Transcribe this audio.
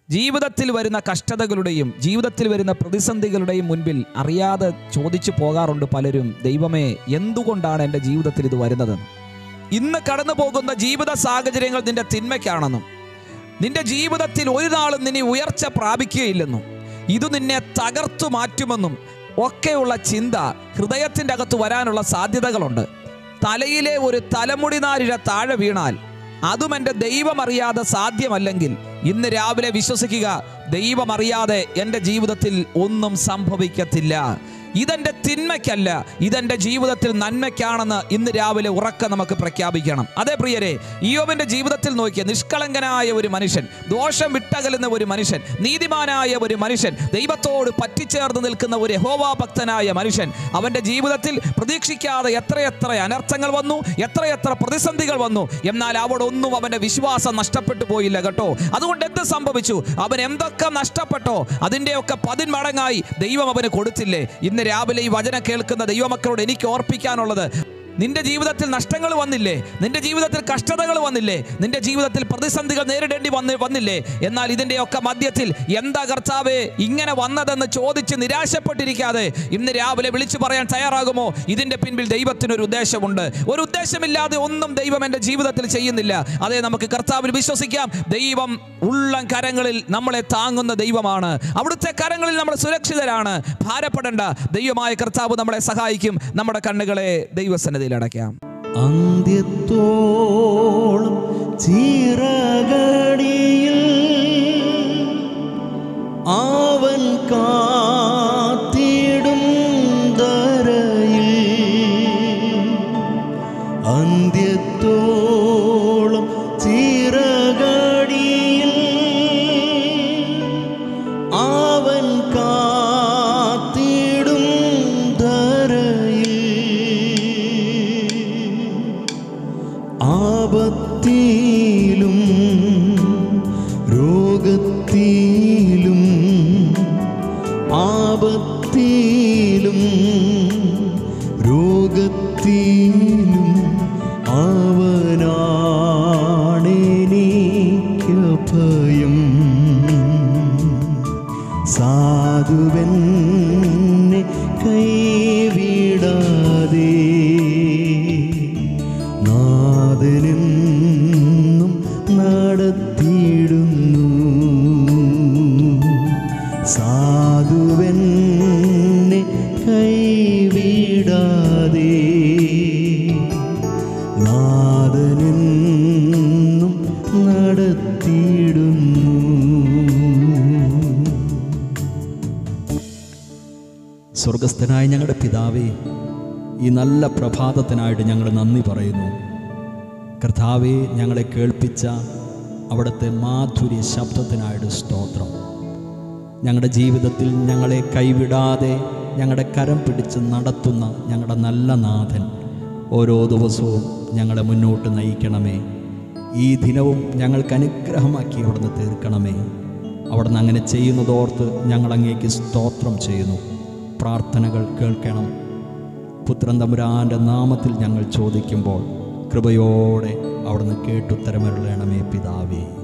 ജീവിതത്തിൽ വരുന്ന കഷ്ടതകളുടെയും ജീവിതത്തിൽ വരുന്ന പ്രതിസന്ധികളുടെയും മുൻപിൽ അറിയാതെ ചോദിച്ചു പോകാറുണ്ട് പലരും ദൈവമേ എന്തുകൊണ്ടാണ് എൻ്റെ ജീവിതത്തിൽ ഇത് വരുന്നതെന്ന് ഇന്ന് കടന്നു പോകുന്ന ജീവിത സാഹചര്യങ്ങൾ നിന്റെ തിന്മയ്ക്കാണെന്നും നിന്റെ ജീവിതത്തിൽ ഒരു നാളും നിന്നെ ഉയർച്ച പ്രാപിക്കുകയില്ലെന്നും ഇത് നിന്നെ തകർത്തു മാറ്റുമെന്നും ഒക്കെയുള്ള ചിന്ത ഹൃദയത്തിൻ്റെ അകത്ത് വരാനുള്ള സാധ്യതകളുണ്ട് തലയിലെ ഒരു തലമുടി നാരിഴ താഴെ വീണാൽ അതും എൻ്റെ ദൈവമറിയാതെ സാധ്യമല്ലെങ്കിൽ ഇന്ന് രാവിലെ വിശ്വസിക്കുക ദൈവമറിയാതെ എൻ്റെ ജീവിതത്തിൽ ഒന്നും സംഭവിക്കത്തില്ല ഇതെന്റെ തിന്മയ്ക്കല്ല ഇതെന്റെ ജീവിതത്തിൽ നന്മയ്ക്കാണെന്ന് ഇന്ന് രാവിലെ ഉറക്ക നമുക്ക് പ്രഖ്യാപിക്കണം അതെ പ്രിയരെ ഇയോബിന്റെ ജീവിതത്തിൽ നോക്കിയ നിഷ്കളങ്കനായ ഒരു മനുഷ്യൻ ദോഷം വിട്ടകലുന്ന ഒരു മനുഷ്യൻ നീതിമാനായ ഒരു മനുഷ്യൻ ദൈവത്തോട് പറ്റിച്ചേർന്ന് നിൽക്കുന്ന ഒരു യഹോവാ ഭക്തനായ മനുഷ്യൻ അവന്റെ ജീവിതത്തിൽ പ്രതീക്ഷിക്കാതെ എത്രയെത്ര അനർത്ഥങ്ങൾ വന്നു എത്രയെത്ര പ്രതിസന്ധികൾ വന്നു എന്നാൽ അവിടെ ഒന്നും അവന്റെ വിശ്വാസം നഷ്ടപ്പെട്ടു പോയില്ല കേട്ടോ അതുകൊണ്ട് എന്ത് സംഭവിച്ചു അവൻ എന്തൊക്കെ നഷ്ടപ്പെട്ടോ അതിൻ്റെയൊക്കെ പതിന്മടങ്ങായി ദൈവം അവന് കൊടുത്തില്ലേ ഇന്ന് രാവിലെ ഈ വചനം കേൾക്കുന്ന ദൈവമക്കളോട് എനിക്ക് ഓർപ്പിക്കാനുള്ളത് നിന്റെ ജീവിതത്തിൽ നഷ്ടങ്ങൾ വന്നില്ലേ നിന്റെ ജീവിതത്തിൽ കഷ്ടതകൾ വന്നില്ലേ നിന്റെ ജീവിതത്തിൽ പ്രതിസന്ധികൾ നേരിടേണ്ടി വന്ന് വന്നില്ലേ എന്നാൽ ഇതിൻ്റെയൊക്കെ മധ്യത്തിൽ എന്താ കർത്താവേ ഇങ്ങനെ വന്നതെന്ന് ചോദിച്ച് നിരാശപ്പെട്ടിരിക്കാതെ ഇന്ന് രാവിലെ വിളിച്ചു പറയാൻ തയ്യാറാകുമോ ഇതിൻ്റെ പിൻപിൽ ദൈവത്തിനൊരു ഉദ്ദേശമുണ്ട് ഒരു ഉദ്ദേശമില്ലാതെ ഒന്നും ദൈവം എൻ്റെ ജീവിതത്തിൽ ചെയ്യുന്നില്ല അതേ നമുക്ക് കർത്താവിൽ വിശ്വസിക്കാം ദൈവം ഉള്ളം കരങ്ങളിൽ നമ്മളെ താങ്ങുന്ന ദൈവമാണ് അവിടുത്തെ കരങ്ങളിൽ നമ്മൾ സുരക്ഷിതരാണ് ഭാരപ്പെടേണ്ട ദൈവമായ കർത്താവ് നമ്മളെ സഹായിക്കും നമ്മുടെ കണ്ണുകളെ ദൈവസന്നിധിയിൽ അടയ്ക്കാം അന്ത്യത്തോളം ചീറകടിയിൽ അവൻ കാത്തിടും ധരയിൽ അന്ത്യത്തോളം ചീറകടിയിൽ അവൻ കാത്തിടും ധരയിൽ ആപത്തിലും രോഗത്തിലും ആപത്തിലും രോഗത്തിലും അവനാണെനിക്ക് ഭയം സാധുവെന്നെ കൈവിടാതെ നാദനെന്നും നടത്തിയിടുന്നു സാധുവെന്നെ കൈവിടാതെ നാദനെന്നും നടത്തിയിടുന്നു സ്വർഗസ്ഥനായ ഞങ്ങളുടെ പിതാവേ ഈ നല്ല പ്രഭാതത്തിനായിട്ട് ഞങ്ങൾ നന്ദി പറയുന്നു കർത്താവെ ഞങ്ങളെ കേൾപ്പിച്ച അവിടുത്തെ മാധുര്യ ശബ്ദത്തിനായിട്ട് സ്തോത്രം ഞങ്ങളുടെ ജീവിതത്തിൽ ഞങ്ങളെ കൈവിടാതെ ഞങ്ങളുടെ കരം പിടിച്ച് നടത്തുന്ന ഞങ്ങളുടെ നല്ല നാഥൻ ഓരോ ദിവസവും ഞങ്ങളെ മുന്നോട്ട് നയിക്കണമേ ഈ ദിനവും ഞങ്ങൾക്ക് അനുഗ്രഹമാക്കി അവിടുന്ന് തീർക്കണമേ അവിടുന്ന് അങ്ങനെ ചെയ്യുന്നതോർത്ത് ഞങ്ങൾ അങ്ങേക്ക് സ്തോത്രം ചെയ്യുന്നു പ്രാർത്ഥനകൾ കേൾക്കണം പുത്രൻ തമ്പുരാൻ്റെ നാമത്തിൽ ഞങ്ങൾ ചോദിക്കുമ്പോൾ കൃപയോടെ അവിടുന്ന് കേട്ടുത്തരമരുളണമേ പിതാവേ